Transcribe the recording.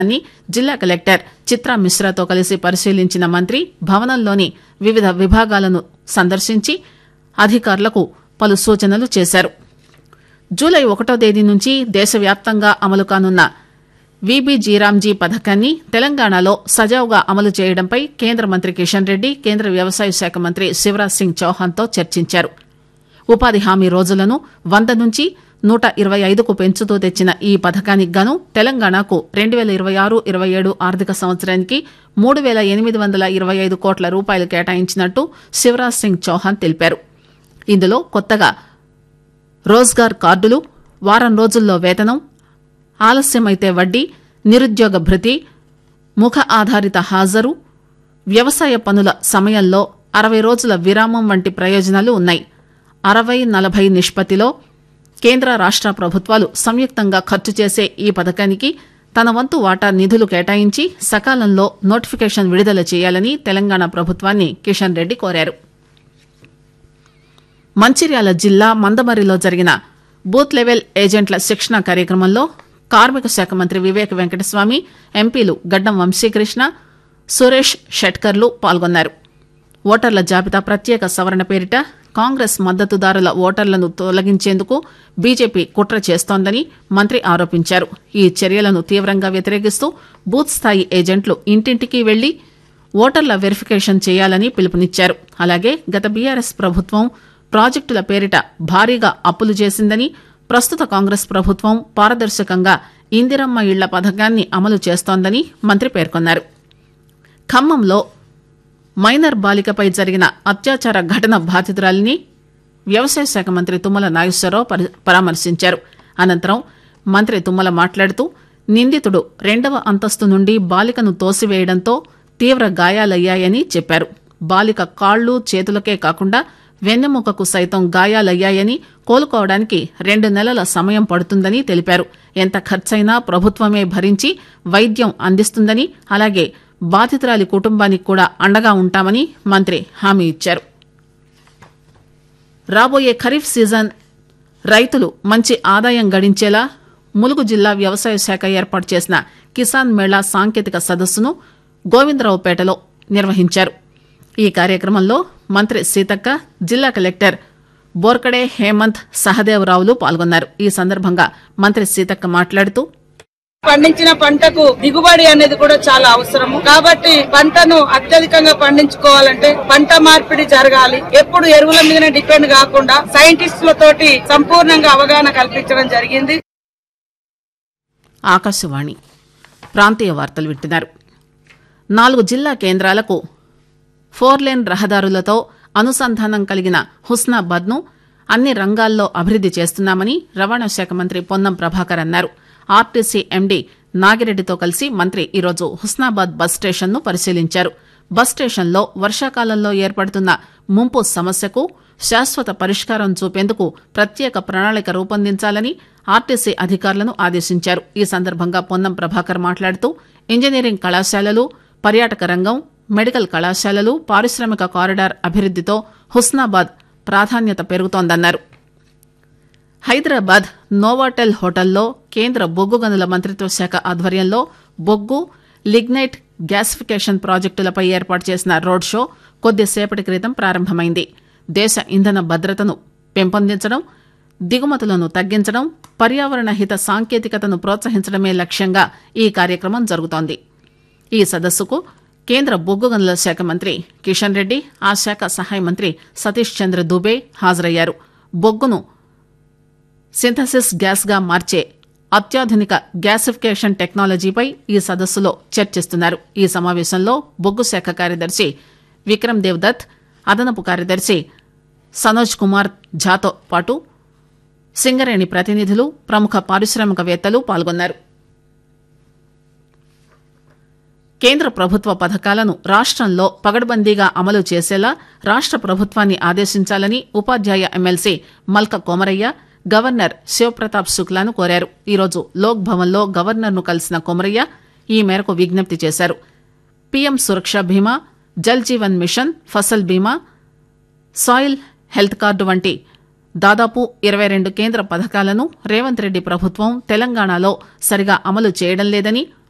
అని జిల్లా కలెక్టర్ చిత్రా మిశ్రాతో కలిసి పరిశీలించిన మంత్రి భవనంలోని వివిధ విభాగాలను సందర్శించి అధికారులకు పలు సూచనలు చేశారు జూలై ఒకటో తేదీ నుంచి దేశవ్యాప్తంగా అమలు కానున్న వీబీజీరామ్జీ పథకాన్ని తెలంగాణలో సజావుగా అమలు చేయడంపై కేంద్ర మంత్రి కిషన్ రెడ్డి కేంద్ర వ్యవసాయ శాఖ మంత్రి శివరాజ్ సింగ్ చౌహాన్తో చర్చించారు ఉపాధి హామీ రోజులను వంద నుంచి నూట ఇరవై ఐదుకు పెంచుతూ తెచ్చిన ఈ పథకానికి గాను తెలంగాణకు రెండు పేల ఇరవై ఆరు ఇరవై ఏడు ఆర్థిక సంవత్సరానికి మూడు పేల ఎనిమిది వందల ఇరవై ఐదు కోట్ల రూపాయలు కేటాయించినట్టు శివరాజ్ సింగ్ చౌహాన్ తెలిపారు ఇందులో కొత్తగా రోజ్గార్ కార్డులు వారం రోజుల్లో వేతనం ఆలస్యమైతే వడ్డీ నిరుద్యోగ భృతి ముఖ ఆధారిత హాజరు వ్యవసాయ పనుల సమయంలో అరవై రోజుల విరామం వంటి ప్రయోజనాలు ఉన్నాయి అరవై నలభై నిష్పత్తిలో కేంద్ర రాష్ట ప్రభుత్వాలు సంయుక్తంగా ఖర్చు చేసే ఈ పథకానికి తన వంతు వాటా నిధులు కేటాయించి సకాలంలో నోటిఫికేషన్ విడుదల చేయాలని తెలంగాణ ప్రభుత్వాన్ని కిషన్ రెడ్డి కోరారు మంచిర్యాల జిల్లా మందమరిలో జరిగిన బూత్ లెవెల్ ఏజెంట్ల శిక్షణ కార్యక్రమంలో కార్మిక శాఖ మంత్రి వివేక్ వెంకటస్వామి ఎంపీలు గడ్డం వంశీకృష్ణ సురేష్ షెట్కర్లు పాల్గొన్నారు ఓటర్ల జాబితా ప్రత్యేక సవరణ పేరిట కాంగ్రెస్ మద్దతుదారుల ఓటర్లను తొలగించేందుకు బీజేపీ కుట్ర చేస్తోందని మంత్రి ఆరోపించారు ఈ చర్యలను తీవ్రంగా వ్యతిరేకిస్తూ బూత్ స్థాయి ఏజెంట్లు ఇంటింటికి వెళ్లి ఓటర్ల వెరిఫికేషన్ చేయాలని పిలుపునిచ్చారు అలాగే గత బీఆర్ఎస్ ప్రభుత్వం ప్రాజెక్టుల పేరిట భారీగా అప్పులు చేసిందని ప్రస్తుత కాంగ్రెస్ ప్రభుత్వం పారదర్శకంగా ఇందిరమ్మ ఇళ్ల పథకాన్ని అమలు చేస్తోందని మంత్రి పేర్కొన్నారు ఖమ్మంలో మైనర్ బాలికపై జరిగిన అత్యాచార ఘటన బాధితురాలిని వ్యవసాయ శాఖ మంత్రి తుమ్మల నాగేశ్వరరావు పరి- పరామర్శించారు అనంతరం మంత్రి తుమ్మల మాట్లాడుతూ నిందితుడు రెండవ అంతస్తు నుండి బాలికను తోసివేయడంతో తీవ్ర గాయాలయ్యాయని చెప్పారు బాలిక కాళ్లు చేతులకే కాకుండా వెన్నెముకకు సైతం గాయాలయ్యాయని కోలుకోవడానికి రెండు నెలల సమయం పడుతుందని తెలిపారు ఎంత ఖర్చైనా ప్రభుత్వమే భరించి వైద్యం అందిస్తుందని అలాగే బాధితురాలి కుటుంబానికి కూడా అండగా ఉంటామని మంత్రి హామీ ఇచ్చారు రాబోయే ఖరీఫ్ సీజన్ రైతులు మంచి ఆదాయం గడించేలా ములుగు జిల్లా వ్యవసాయ శాఖ ఏర్పాటు చేసిన కిసాన్ మేళా సాంకేతిక సదస్సును గోవిందరావుపేటలో నిర్వహించారు ఈ కార్యక్రమంలో మంత్రి సీతక్క జిల్లా కలెక్టర్ బోర్కడే హేమంత్ సహదేవరావులు పాల్గొన్నారు ఈ సందర్భంగా మంత్రి సీతక్క మాట్లాడుతూ పండించిన పంటకు దిగుబడి అనేది కూడా చాలా అవసరము కాబట్టి పంటను అత్యధికంగా పండించుకోవాలంటే పంట మార్పిడి జరగాలి ఎప్పుడు ఎరువుల మీదనే డిపెండ్ కాకుండా సైంటిస్టులతోటి సంపూర్ణంగా అవగాహన కల్పించడం జరిగింది ఆకాశవాణి ప్రాంతీయ వార్తలు వింటున్నారు నాలుగు జిల్లా కేంద్రాలకు ఫోర్ లేన్ రహదారులతో అనుసంధానం కలిగిన హుస్నాబాద్ను అన్ని రంగాల్లో అభివృద్ది చేస్తున్నామని రవాణా శాఖ మంత్రి పొన్నం ప్రభాకర్ అన్నారు ఆర్టీసీ ఎండీ నాగిరెడ్డితో కలిసి మంత్రి ఈరోజు హుస్నాబాద్ బస్ స్టేషన్ను పరిశీలించారు బస్ స్టేషన్లో వర్షాకాలంలో ఏర్పడుతున్న ముంపు సమస్యకు శాశ్వత పరిష్కారం చూపేందుకు ప్రత్యేక ప్రణాళిక రూపొందించాలని ఆర్టీసీ అధికారులను ఆదేశించారు ఈ సందర్భంగా పొన్నం ప్రభాకర్ మాట్లాడుతూ ఇంజనీరింగ్ కళాశాలలు పర్యాటక రంగం మెడికల్ కళాశాలలు పారిశ్రామిక కారిడార్ అభివృద్దితో హుస్నాబాద్ ప్రాధాన్యత పెరుగుతోందన్నారు హైదరాబాద్ నోవాటెల్ హోటల్లో కేంద్ర బొగ్గు గనుల మంత్రిత్వ శాఖ ఆధ్వర్యంలో బొగ్గు లిగ్నైట్ గ్యాసిఫికేషన్ ప్రాజెక్టులపై ఏర్పాటు చేసిన రోడ్ షో కొద్దిసేపటి క్రితం ప్రారంభమైంది దేశ ఇంధన భద్రతను పెంపొందించడం దిగుమతులను తగ్గించడం పర్యావరణ హిత సాంకేతికతను ప్రోత్సహించడమే లక్ష్యంగా ఈ కార్యక్రమం జరుగుతోంది ఈ సదస్సుకు కేంద్ర బొగ్గు గనుల శాఖ మంత్రి కిషన్ రెడ్డి ఆ శాఖ సహాయ మంత్రి సతీష్ చంద్ర దుబే హాజరయ్యారు బొగ్గును సింథసిస్ గ్యాస్ గా మార్చే అత్యాధునిక గ్యాసిఫికేషన్ టెక్నాలజీపై ఈ సదస్సులో చర్చిస్తున్నారు ఈ సమావేశంలో బొగ్గు శాఖ కార్యదర్శి విక్రమ్ దేవ్ దత్ అదనపు కార్యదర్శి సనోజ్ కుమార్ ఝాతో పాటు సింగరేణి ప్రతినిధులు ప్రముఖ పారిశ్రామికవేత్తలు పాల్గొన్నారు కేంద్ర ప్రభుత్వ పథకాలను రాష్ట్రంలో పగడ్బందీగా అమలు చేసేలా రాష్ట్ర ప్రభుత్వాన్ని ఆదేశించాలని ఉపాధ్యాయ ఎమ్మెల్సీ మల్క కొమరయ్య గవర్నర్ శివప్రతాప్ శుక్లాను కోరారు ఈరోజు లోక్ భవన్లో గవర్నర్ను కలిసిన కొమరయ్య ఈ మేరకు విజ్ఞప్తి చేశారు పీఎం సురక్ష బీమా జల్ జీవన్ మిషన్ ఫసల్ బీమా సాయిల్ హెల్త్ కార్డు వంటి దాదాపు ఇరవై రెండు కేంద్ర పథకాలను రేవంత్ రెడ్డి ప్రభుత్వం తెలంగాణలో సరిగా అమలు చేయడం లేదని